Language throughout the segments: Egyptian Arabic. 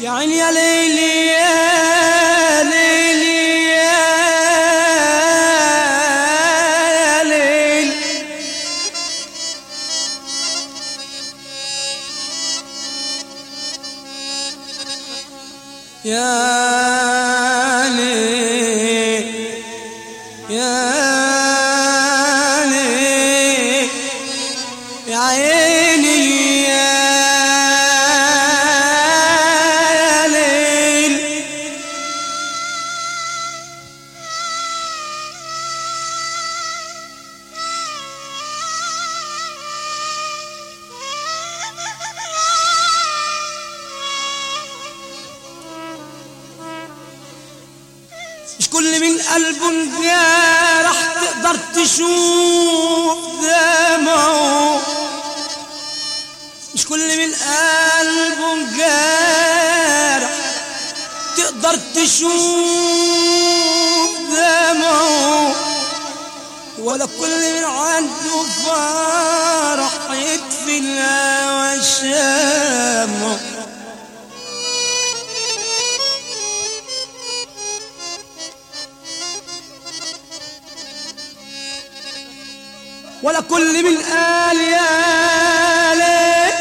يا عيني يا ليلي يا ليلي يا ليل يا ليل يا ليل يا عيني يا ليل مش كل من قلبه انجرح تقدر تشوف دمعه مش كل من قلبه انجرح تقدر تشوف دمعه ولا كل من عنده فرح يطفي الهوى شامه ولا كل من قال يا ليل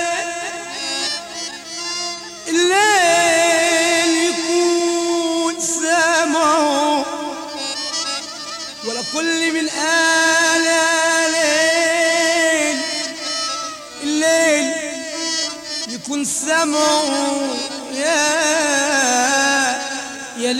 الليل يكون سمعه ولا كل من قال يا ليل الليل يكون سمعه يا يا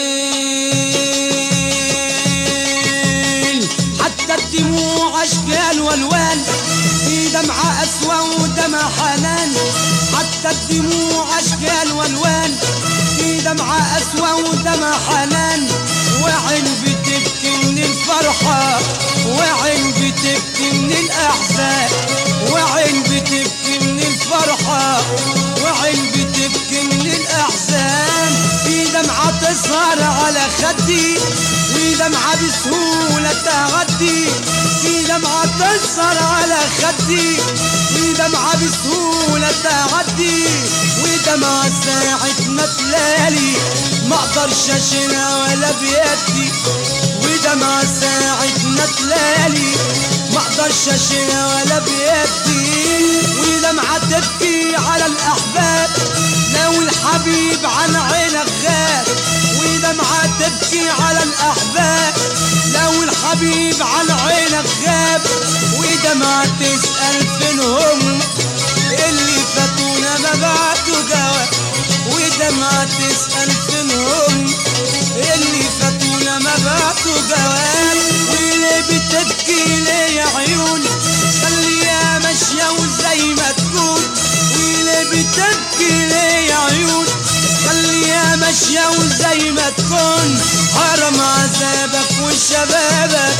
ليل حتى الدموع اشكال والوان في دمعة اسوى ودمع حنان حتى الدموع اشكال والوان في دمعة اسوى ودمع حنان وعين بتبكي من الفرحة وعين بتبكي من الاحزان وعين بتبكي من الفرحة وعين بتبكي من الاحزان في دمعة تسهر على خدي ودمعة بسهولة تغدي في دمعة تسهر على خدي ودمعة بسهولة تغدي ودمعة ساعة ما تلالي ما اقدرش اشيلها ولا بيدي ودمعة ساعة ما تلالي ما اقدرش اشيلها ولا بيدي ودمعة تبكي على الاحباب لو الحبيب عن عينك غاب ودمعة تبكي على الأحباب لو الحبيب عن عينك غاب ودمعة تسأل فينهم اللي فاتونا ما بعتوا جواب ودمعة تسأل فينهم اللي فاتونا ما بعتوا جواب واللي بتبكي ليه يا عيوني خليها ماشية وزي ما تكون واللي بتبكي ليه يا عيوني خليها ماشية وزي ما تكون حرم عذابك وشبابك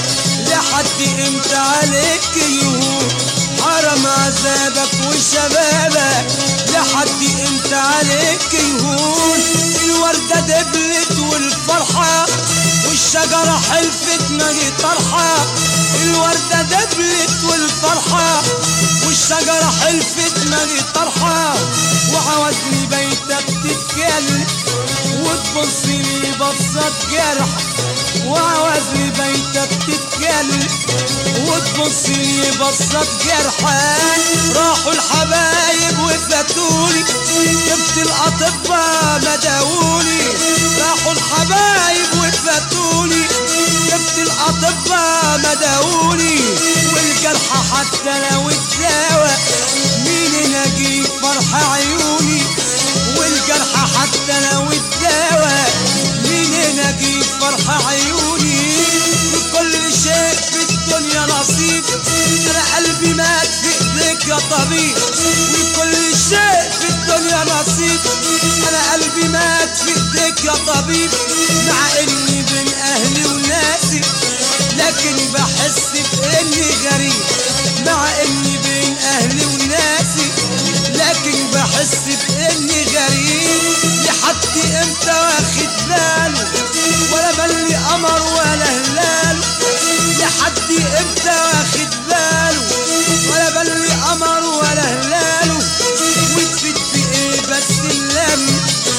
لحد امتى عليك يهون حرم عذابك وشبابك لحد امتى عليك يهون الوردة دبلت والفرحة والشجرة حلفت ما هي طرحة الوردة دبلت والفرحة والشجرة حلفت ما هي طرحة وعاوزني بيتك تتكلم وتبص لي بصة جرح وعاوزني بيتك تتكلم وتبص لي بصة جرحان راحوا الحبايب وفاتوني جبت الأطباء مداولي راحوا الحبايب وفاتوني جبت الأطباء مداولي والجرح حتى لو اتداوى مين نجيب فرح عيوني والجرح حتى لو اتداوى مين نجيب فرح عيوني كل شيء في الدنيا نصيب انا قلبي مات في ايديك يا طبيب وكل شيء في الدنيا نصيب انا قلبي مات في ايديك يا طبيب مع اني بين اهلي وناسي لكن بحس باني غريب مع اني بين اهلي وناسي لكن بحس باني غريب لحد امتى واخد باله ولا بلي قمر ولا هلال لحد امتى واخد باله ولا بلي قمر ولا هلاله وتفيد بايه بس اللم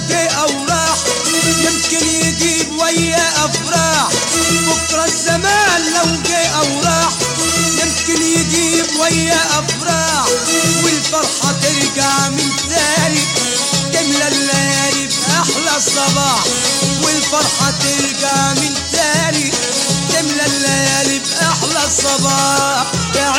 جه او راح يمكن يجيب ويا افراح بكره الزمان لو جه او راح يمكن يجيب ويا افراح والفرحه ترجع من تاني تملى الليالي باحلى الصباح والفرحه ترجع من تاني تملى الليالي باحلى الصباح يا